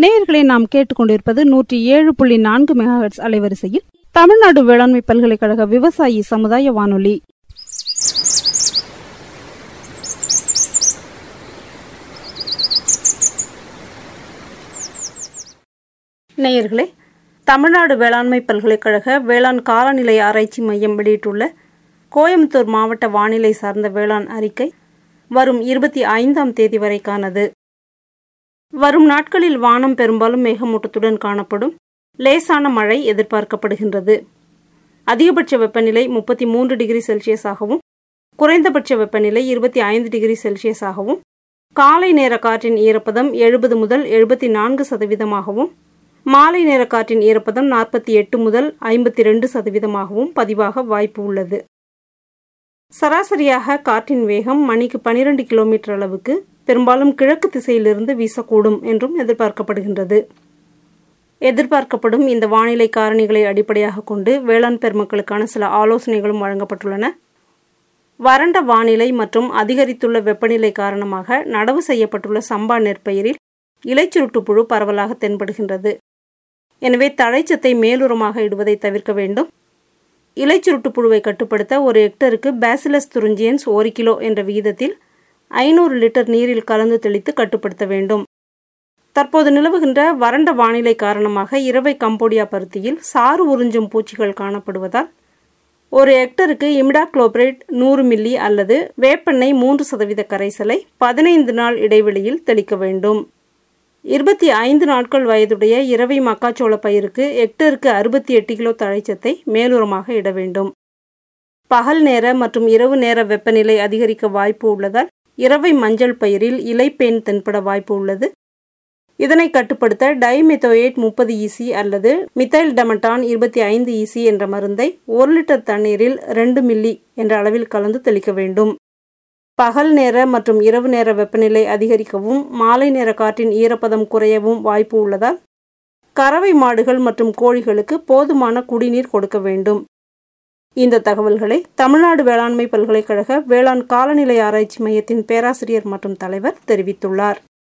நேயர்களை நாம் கேட்டுக்கொண்டிருப்பது நூற்றி ஏழு புள்ளி நான்கு மெகாஹெட்ஸ் அலைவரிசையில் தமிழ்நாடு வேளாண்மை பல்கலைக்கழக விவசாயி சமுதாய வானொலி நேயர்களே தமிழ்நாடு வேளாண்மை பல்கலைக்கழக வேளாண் காலநிலை ஆராய்ச்சி மையம் வெளியிட்டுள்ள கோயம்புத்தூர் மாவட்ட வானிலை சார்ந்த வேளாண் அறிக்கை வரும் இருபத்தி ஐந்தாம் தேதி வரைக்கானது வரும் நாட்களில் வானம் பெரும்பாலும் மேகமூட்டத்துடன் காணப்படும் லேசான மழை எதிர்பார்க்கப்படுகின்றது அதிகபட்ச வெப்பநிலை முப்பத்தி மூன்று டிகிரி செல்சியஸாகவும் குறைந்தபட்ச வெப்பநிலை இருபத்தி ஐந்து டிகிரி செல்சியஸாகவும் காலை நேர காற்றின் ஈரப்பதம் எழுபது முதல் எழுபத்தி நான்கு சதவீதமாகவும் மாலை நேர காற்றின் ஈரப்பதம் நாற்பத்தி எட்டு முதல் ஐம்பத்தி ரெண்டு சதவீதமாகவும் பதிவாக வாய்ப்பு உள்ளது சராசரியாக காற்றின் வேகம் மணிக்கு பனிரெண்டு கிலோமீட்டர் அளவுக்கு பெரும்பாலும் கிழக்கு திசையிலிருந்து வீசக்கூடும் என்றும் எதிர்பார்க்கப்படுகின்றது எதிர்பார்க்கப்படும் இந்த வானிலை காரணிகளை அடிப்படையாக கொண்டு வேளாண் பெருமக்களுக்கான சில ஆலோசனைகளும் வழங்கப்பட்டுள்ளன வறண்ட வானிலை மற்றும் அதிகரித்துள்ள வெப்பநிலை காரணமாக நடவு செய்யப்பட்டுள்ள சம்பா நெற்பயிரில் இலைச்சுருட்டு புழு பரவலாக தென்படுகின்றது எனவே தழைச்சத்தை மேலுரமாக இடுவதை தவிர்க்க வேண்டும் இலைச்சுருட்டு புழுவை கட்டுப்படுத்த ஒரு ஹெக்டருக்கு பேசிலஸ் துருஞ்சியன்ஸ் ஒரு கிலோ என்ற விகிதத்தில் ஐநூறு லிட்டர் நீரில் கலந்து தெளித்து கட்டுப்படுத்த வேண்டும் தற்போது நிலவுகின்ற வறண்ட வானிலை காரணமாக இரவை கம்போடியா பருத்தியில் சாறு உறிஞ்சும் பூச்சிகள் காணப்படுவதால் ஒரு ஹெக்டருக்கு இமிடாக்ளோபிரேட் நூறு மில்லி அல்லது வேப்பெண்ணெய் மூன்று சதவீத கரைசலை பதினைந்து நாள் இடைவெளியில் தெளிக்க வேண்டும் இருபத்தி ஐந்து நாட்கள் வயதுடைய இரவை மக்காச்சோள பயிருக்கு ஹெக்டருக்கு அறுபத்தி எட்டு கிலோ தழைச்சத்தை மேலுரமாக இட வேண்டும் பகல் நேர மற்றும் இரவு நேர வெப்பநிலை அதிகரிக்க வாய்ப்பு உள்ளதால் இரவை மஞ்சள் பயிரில் இலைப்பேன் தென்பட வாய்ப்பு உள்ளது இதனை கட்டுப்படுத்த டைமெத்தோயேட் முப்பது இசி அல்லது மித்தைல் டமட்டான் இருபத்தி ஐந்து இசி என்ற மருந்தை ஒரு லிட்டர் தண்ணீரில் ரெண்டு மில்லி என்ற அளவில் கலந்து தெளிக்க வேண்டும் பகல் நேர மற்றும் இரவு நேர வெப்பநிலை அதிகரிக்கவும் மாலை நேர காற்றின் ஈரப்பதம் குறையவும் வாய்ப்பு உள்ளதால் கறவை மாடுகள் மற்றும் கோழிகளுக்கு போதுமான குடிநீர் கொடுக்க வேண்டும் இந்த தகவல்களை தமிழ்நாடு வேளாண்மை பல்கலைக்கழக வேளாண் காலநிலை ஆராய்ச்சி மையத்தின் பேராசிரியர் மற்றும் தலைவர் தெரிவித்துள்ளார்